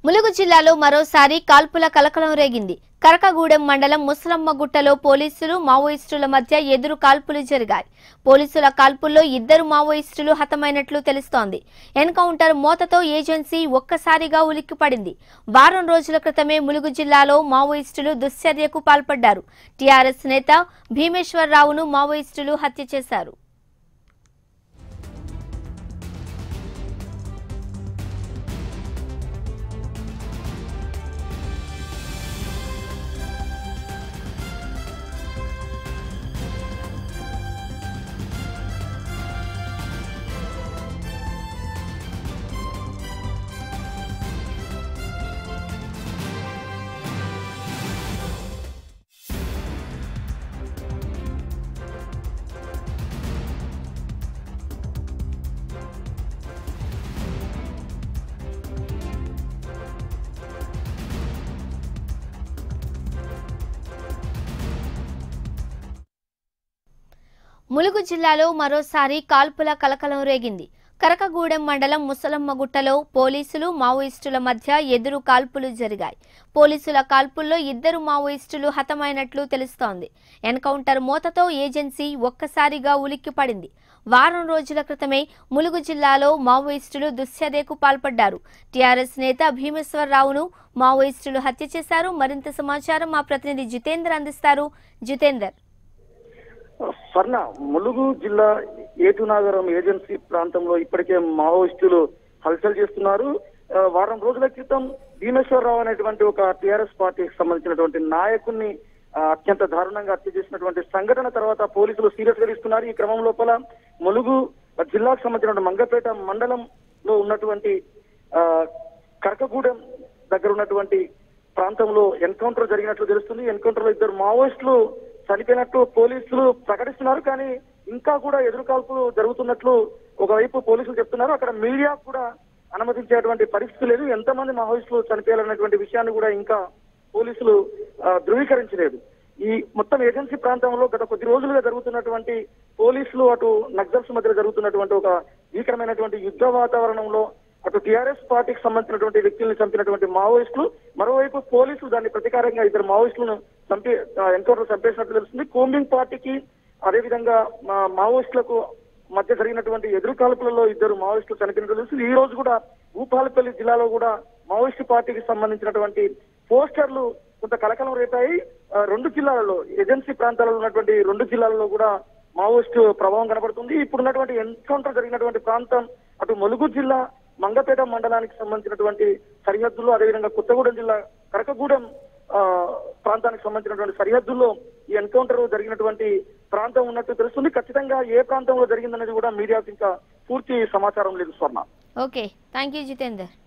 ములుగు జిల్లాలో మరోసారి కాల్పుల కలకలం రేగింది కరకగూడెం మండలం ముసలమ్మ గుట్టలో పోలీసులు మావోయిస్టుల మధ్య ఎదురు కాల్పులు జరిగాయి పోలీసుల కాల్పుల్లో ఇద్దరు మావోయిస్టులు హతమైనట్లు తెలుస్తోంది ఎన్కౌంటర్ మోతతో ఏజెన్సీ ఒక్కసారిగా ఉలిక్కిపడింది వారం రోజుల క్రితమే ములుగు జిల్లాలో మావోయిస్టులు దుశ్చర్యకు పాల్పడ్డారు టీఆర్ఎస్ నేత భీమేశ్వరరావును మావోయిస్టులు హత్య చేశారు ములుగు జిల్లాలో మరోసారి కాల్పుల కలకలం రేగింది కరకగూడెం మండలం ముసలమ్మ గుట్టలో పోలీసులు మావోయిస్టుల మధ్య ఎదురు కాల్పులు జరిగాయి పోలీసుల కాల్పుల్లో ఇద్దరు మావోయిస్టులు హతమైనట్లు తెలుస్తోంది ఎన్కౌంటర్ మోతతో ఏజెన్సీ ఒక్కసారిగా ఉలిక్కిపడింది వారం రోజుల క్రితమే ములుగు జిల్లాలో మావోయిస్టులు దుశ్చర్యకు పాల్పడ్డారు టీఆర్ఎస్ నేత భీమేశ్వరరావును మావోయిస్టులు హత్య చేశారు మరింత సమాచారం మా ప్రతినిధి జితేందర్ అందిస్తారు జితేందర్ స్వర్ణ ములుగు జిల్లా ఏటునాగరం ఏజెన్సీ ప్రాంతంలో ఇప్పటికే మావోయిస్టులు హల్చల్ చేస్తున్నారు ఆ, వారం రోజుల క్రితం భీమేశ్వరరావు అనేటువంటి ఒక టిఆర్ఎస్ పార్టీకి సంబంధించినటువంటి నాయకుడిని ఆ, అత్యంత దారుణంగా హత్య చేసినటువంటి సంఘటన తర్వాత పోలీసులు సీరియస్ గా తీసుకున్నారు ఈ క్రమం లోపల ములుగు జిల్లాకు సంబంధించిన మంగపేట మండలంలో ఉన్నటువంటి ఆ, కరకగూడెం దగ్గర ఉన్నటువంటి ప్రాంతంలో ఎన్కౌంటర్ జరిగినట్లు తెలుస్తుంది ఎన్కౌంటర్ లో ఇద్దరు మావోయిస్టులు చనిపోయినట్టు పోలీసులు ప్రకటిస్తున్నారు కానీ ఇంకా కూడా ఎదురుకాల్పులు జరుగుతున్నట్లు ఒకవైపు పోలీసులు చెప్తున్నారు అక్కడ మీడియా కూడా అనుమతించేటువంటి పరిస్థితి లేదు ఎంతమంది మావోయిస్టులు చనిపోయాలన్నటువంటి విషయాన్ని కూడా ఇంకా పోలీసులు ఆ, ధృవీకరించలేదు ఈ మొత్తం ఏజెన్సీ ప్రాంతంలో గత కొద్ది రోజులుగా జరుగుతున్నటువంటి పోలీసులు అటు నక్సల్స్ మధ్య జరుగుతున్నటువంటి ఒక భీకరమైనటువంటి యుద్ధ వాతావరణంలో అటు టిఆర్ఎస్ పార్టీకి సంబంధించినటువంటి వ్యక్తుల్ని చంపినటువంటి మావోయిస్టులు మరోవైపు పోలీసులు దాన్ని ప్రతీకారంగా ఇద్దరు మావోయిస్టులను చంపి ఎన్కౌంటర్ చంపేసినట్టు తెలుస్తుంది కోంబింగ్ పార్టీకి అదేవిధంగా మా మావోయిస్టులకు మధ్య జరిగినటువంటి ఎదురు కాల్పులలో ఇద్దరు మావోయిస్టులు చనిపోయినట్టు తెలుస్తుంది ఈ రోజు కూడా భూపాలపల్లి జిల్లాలో కూడా మావోయిస్టు పార్టీకి సంబంధించినటువంటి పోస్టర్లు కొంత కలకలం రేపాయి ఆ, రెండు జిల్లాలలో ఏజెన్సీ ప్రాంతాలలో ఉన్నటువంటి రెండు జిల్లాలలో కూడా మావోయిస్టు ప్రభావం కనబడుతుంది ఇప్పుడు ఉన్నటువంటి ఎన్కౌంటర్ జరిగినటువంటి ప్రాంతం అటు ములుగు జిల్లా మంగపేట మండలానికి సంబంధించినటువంటి సరిహద్దుల్లో అదేవిధంగా కొత్తగూడెం జిల్లా కరకగూడెం ఆ, ప్రాంతానికి సంబంధించినటువంటి సరిహద్దుల్లో ఈ ఎన్కౌంటర్ జరిగినటువంటి ప్రాంతం ఉన్నట్టు తెలుస్తుంది ఖచ్చితంగా ఏ ప్రాంతంలో జరిగిందనేది కూడా మీడియాకు ఇంకా పూర్తి సమాచారం లేదు స్వర్ణ ఓకే థ్యాంక్ యూ జితేందర్